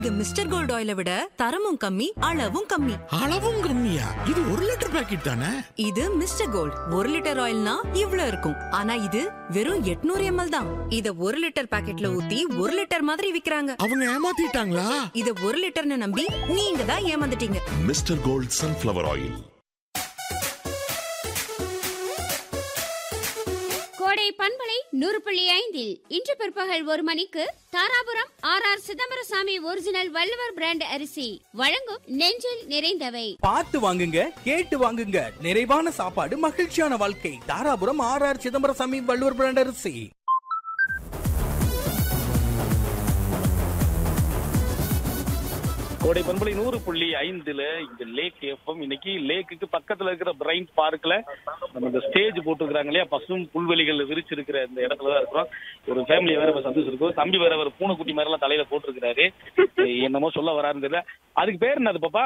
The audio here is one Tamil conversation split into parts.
இது மிஸ்டர் கோல்ட் ஆயிலை விட தரமும் கம்மி அளவும் கம்மி அளவும் கம்மியா இது ஒரு லிட்டர் பாக்கெட் தானே இது மிஸ்டர் கோல்ட் ஒரு லிட்டர் ஆயில்னா இவ்ளோ இருக்கும் ஆனா இது வெறும் 800 எம்எல் தான் இத ஒரு லிட்டர் பாக்கெட்ல ஊத்தி ஒரு லிட்டர் மாதிரி விக்கிறாங்க அவங்க ஏமாத்திட்டாங்களா இத ஒரு லிட்டர்னு நம்பி நீங்க தான் ஏமாந்துட்டீங்க மிஸ்டர் கோல்ட் சன்ஃப்ளவர் ஆயில் கோடை பண்பலை நூறு புள்ளி ஐந்தில் இன்று பிற்பகல் ஒரு மணிக்கு Dharapuram R R Chidambarasamy original Valluvar brand அரிசி வழங்கும் நெஞ்சில் நிறைந்தவை பார்த்து வாங்குங்க கேட்டு வாங்குங்க நிறைவான சாப்பாடு மகிழ்ச்சியான வாழ்க்கை Dharapuram R R Chidambarasamy Valluvar brand அரிசி கோடை பண்பலை நூறு புள்ளி ஐந்துல இந்த லேக் எஃப்எம் இன்னைக்கு லேக்குக்கு பக்கத்துல இருக்கிற பிரைன் பார்க்ல நம்ம இந்த ஸ்டேஜ் போட்டுருக்காங்க இல்லையா பசும் புல்வெளிகள் விரிச்சிருக்கிற இந்த இடத்துல தான் இருக்கிறோம் ஒரு ஃபேமிலி வேற இப்ப சந்தோஷம் தம்பி வேற ஒரு பூனைக்குட்டி மாதிரி எல்லாம் தலையில போட்டிருக்கிறாரு என்னமோ சொல்ல வராருன்னு தெரியல அதுக்கு பேர் என்னது பாப்பா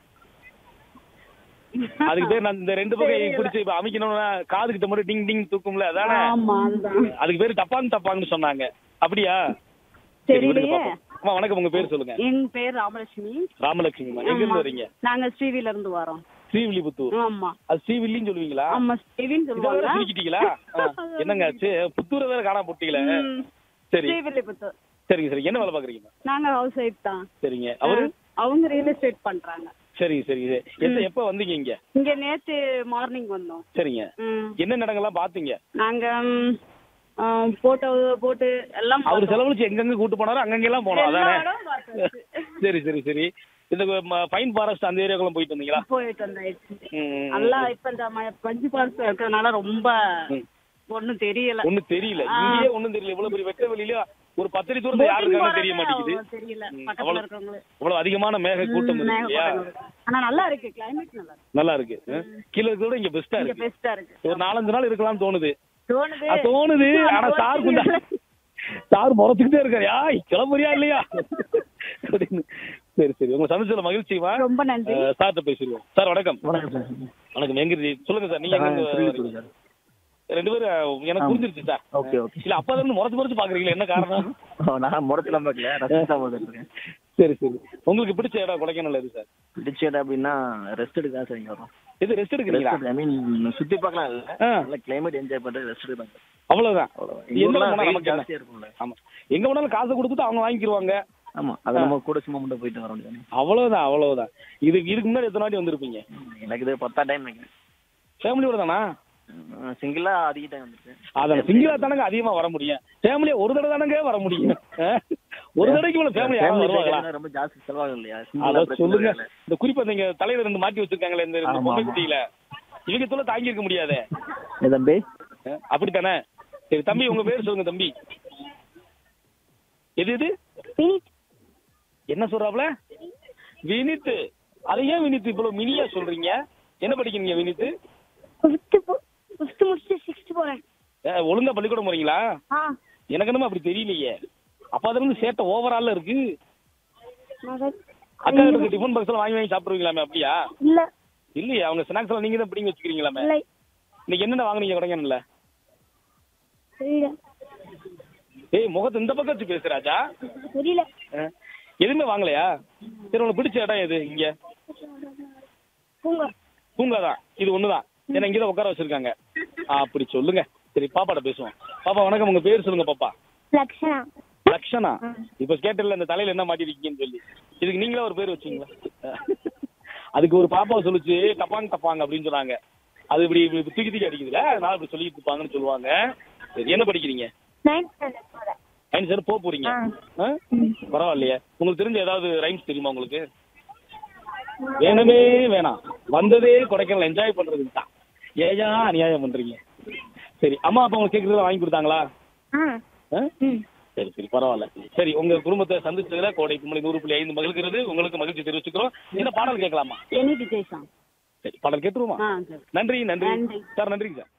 அதுக்கு பேர் நான் இந்த ரெண்டு பக்கம் பிடிச்சி இப்ப அமைக்கணும்னா காது கிட்ட மட்டும் டிங் டிங் தூக்கும்ல அதானே ஆமா அதுதான் அதுக்கு பேரு டப்பாங் டப்பாங்னு சொன்னாங்க அப்படியா சரி, விடுங்க தெரியலையே பாப்போம். அம்மா வணக்கம் உங்க பேர் சொல்லுங்க என் பேர் ராமலட்சுமி ராமலட்சுமிமா எங்க இருந்து வரீங்க நாங்க ஸ்ரீவில இருந்து வரோம் ஸ்ரீவில்லிபுத்தூர் ஆமா அது ஸ்ரீவில்லின்னு சொல்லுவீங்களா ஆமா ஸ்ரீவின்னு இதை வேற சொல்லுவாங்க சுருக்கிட்டீங்களா ஆ, என்னங்க ஆச்சு புத்தூரை வேற காணாம போட்டீங்களே ம். சரி ஸ்ரீவில்லிபுத்தூர் சரிங்க சரி என்ன வேலை பாக்குறீங்க நாங்க ஹவுஸ் ஒய்ஃப் தான் சரிங்க அவரு ஆ, அவங்க ரியல் எஸ்டேட் பண்றாங்க சரி சரி எந்த எப்ப வந்தீங்க இங்க இங்க நேத்து மார்னிங் வந்தோம் சரிங்க ம். என்ன இடங்கள்லாம் பாத்தீங்க நாங்க ம், ஆ, போட்டோ போட்டு எல்லாம் அவர் பார்த்தோம். செலவழிச்சு எங்கெங்க கூட்டு போனாரோ அங்கங்க எல்லாம் போனோம் எல்லா அதானே இடமும் பார்த்தாச்சு. சரி சரி சரி இந்த பைன் ஃபாரஸ்ட் அந்த ஏரியாக்குள்ள போயிட்டு வந்தீங்களா போயிட்டு வந்தாச்சு ம், நல்லா இப்ப இந்த ம- பஞ்சு பால்ஸ் இருக்கிறதுனால ரொம்ப ம். ஒண்ணும் தெரியல ஒண்ணும் தெரியல ஆ. இங்கேயே ஒண்ணும் தெரியல இவ்வளவு பெரிய வெட்ட வெளியில ஒரு பத்தடி தூரத்துல யாரு Boating இருக்காங்கன்னு தெரிய போறதே மாட்டேங்குது அவ்வளவு தெரியல ம், பக்கத்துல அவ்வளவு- இருக்கவங்களே இவ்வளவு அதிகமான மேக கூட்டம் ம், இருக்கு இல்லையா மேகக்கூட்டம். ஆனா நல்லா இருக்கு கிளைமேட் நல்லா இருக்கு நல்லா இருக்கு ஆ? கீழ இருக்கிறத விட இங்க பெஸ்டா இங்க இருக்கு பெஸ்டா இருக்கு ஒரு நாலஞ்சு நாள் இருக்கலாம்னு தோணுது தோணுது ஆ, தோணுது ஆனா சார் கொஞ்சம் சார் முறைச்சுக்கிட்டே இருக்காரு யாய் கிளம்புறியா இல்லையா அப்படின்னு. சரி சரி உங்க சந்திச்சதுல மகிழ்ச்சிமா ரொம்ப நன்றி சார்ட்ட பேசிடுவோம் சார் வணக்கம் வணக்கம் சார் வணக்கம் எங்க இருந்து- சொல்லுங்க சார் நீங்க எங்க இருந்து திருவிழுத்தூர் வரீங்க? சார் ரெண்டு பேரும் எனக்கு புரிஞ்சிருச்சு சார் ஓகே ஓகே இல்ல அப்பா இருந்து முறைச்சு முறைச்சு பாக்குறீங்களா என்ன காரணம் நான் முறத்துல பார்க்கல ரசிச்சு தான் பார்த்துருக்கேன் சரி சரி உங்களுக்கு பிடிச்ச இடம் கொடைக்கானல் எது சார் பிடிச்ச இடம் அப்படின்னா ரெஸ்ட் எடுக்க தான் சார் இங்கே வரும் இது ரெஸ்ட் எடுக்கிறீங்களா ஐ மீன் சுத்தி பார்க்கலாம் இல்ல ஆ. நல்ல கிளைமேட் என்ஜாய் பண்றது ரெஸ்ட் எடுப்பாங்க அவ்வளவுதான் அவ்வளவுதான் எங்க எங்க போனா ஊர்ல நமக்கு என்ன? ஜாஸ்தியா இருக்கும்ல ஆமா எங்க வேணாலும் காசு கொடுத்துட்டு அவங்க வாங்கிக்கிருவாங்க ஆமா அது நம்ம கூட சும்மா மட்டும் போயிட்டு வர முடியாது அவ்வளவுதான் அவ்வளவுதான் இது இதுக்கு முன்னாடி எத்தனை வாட்டி வந்திருப்பீங்க எனக்கு இது பத்தா டைம் நினைக்கிறேன் ஃபேமிலியோட தானா சிங்கிளா அதிக டைம் வந்திருக்கேன் அதான் சிங்கிளா தானங்க அதிகமா வர முடியும் ஃபேமிலியா ஒரு தடவை தானங்க வர முடியும் ஆ? ஒரு தடவைக்கு இவ்வளவு ஃபேமிலி யாரும் Family வருவாங்களா side ல ரொம்ப ஜாஸ்தி செலவாகும் இல்லையா Single ஆ அதான் பிரச்சனை சொல்லுங்க இல்ல. இந்த குறிப்பா நீங்க தலையில ரெண்டு மாட்டி வச்சிருக்காங்களே இந்த ஆமா, பொம்மை ஆமா. குட்டியில இவங்க சொல்ல தாங்கி இருக்க முடியாதே ஏ தம்பி ஆ? அப்படித்தானே சரி தம்பி உங்க பேர் சொல்லுங்க தம்பி எது எது என்ன சொல்றாப்ல வினித் அது ஏன் வினித் இவ்வளவு மினியா சொல்றீங்க என்ன படிக்கிறீங்க வினித் ஃபிஃப்த்து ஃபிஃப்த்து முடிச்சுட்டு சிக்ஸ்த் போறேன் ஏ, ஒழுங்கா பள்ளிக்கூடம் போறீங்களா ஆ எனக்கு என்னமோ அப்படி தெரியலையே அப்ப அதுல இருந்து சேட்டை ஓவரால இருக்கு மகன் அக்கா கிட்ட டிஃபன் பாக்ஸ் எல்லாம் வாங்கி வாங்கி சாப்பிடுவீங்களாமே அப்படியா இல்ல இல்லையே அவங்க ஸ்நாக்ஸ் எல்லாம் நீங்க தான் பிடிங்கி வச்சுக்கிறீங்களாமே இல்லை இன்னைக்கு என்னென்ன வாங்குனீங்க கொடைக்கானல்ல தெரியல ஏய் முகத்தை இந்த பக்கம் வச்சு பேசுறாஜா தெரியல எதுவுமே வாங்கலையா சரி உங்களுக்கு பிடிச்ச இடம் எது இங்க பூங்கா பூங்காதான் இது ஒண்ணுதான் ஏன்னா இங்கதான் உட்கார வச்சிருக்காங்க ஆ, அப்படி சொல்லுங்க சரி பாப்பாட்ட பேசுவோம் பாப்பா வணக்கம் உங்க பேர் சொல்லுங்க பாப்பா லக்ஷனா லக்ஷனா இப்ப கேட்டல இந்த தலையில என்ன மாட்டிருக்கீங்கன்னு சொல்லி இதுக்கு நீங்களே ஒரு பேர் வச்சீங்களா அதுக்கு ஒரு பாப்பா சொல்லுச்சு டப்பாங் டப்பாங்க அப்படின்னு சொன்னாங்க அது இப்படி இப்படி தூக்கி தூக்கி அடிக்குதுல அதனால இப்படி சொல்லிட்டு இருப்பாங்கன்னு சொல்லுவாங்க சரி என்ன படிக்கிறீங்க நைன்த் ஸ்டாண்டர்ட் போறேன் ரைம்ஸ் சார் போக போறீங்க ஆ? பரவாயில்லையே உங்களுக்கு தெரிஞ்ச ஏதாவது ரைம்ஸ் தெரியுமா உங்களுக்கு வேணுமே வேணாம் வந்ததே கொடைக்கானல் என்ஜாய் பண்றதுக்கு தான் ஏயா அநியாயம் பண்றீங்க சரி அம்மா அப்பா உங்களுக்கு கேட்கறதுல வாங்கி கொடுத்தாங்களா ஆ ஆ? சரி சரி பரவாயில்ல சரி உங்க குடும்பத்தை சந்திச்சதுல கோடை குமலை நூறு புள்ளி ஐந்து மகிழ்கிறது உங்களுக்கு மகிழ்ச்சி தெரிவிச்சுக்கிறோம் என்ன பாடல் கேட்கலாமா எனி விஜய் சாங் சரி பாடல் கேட்டுருவோமா ஆ சரி நன்றி நன்றி நன்றி. சார் நன்றிங்க சார்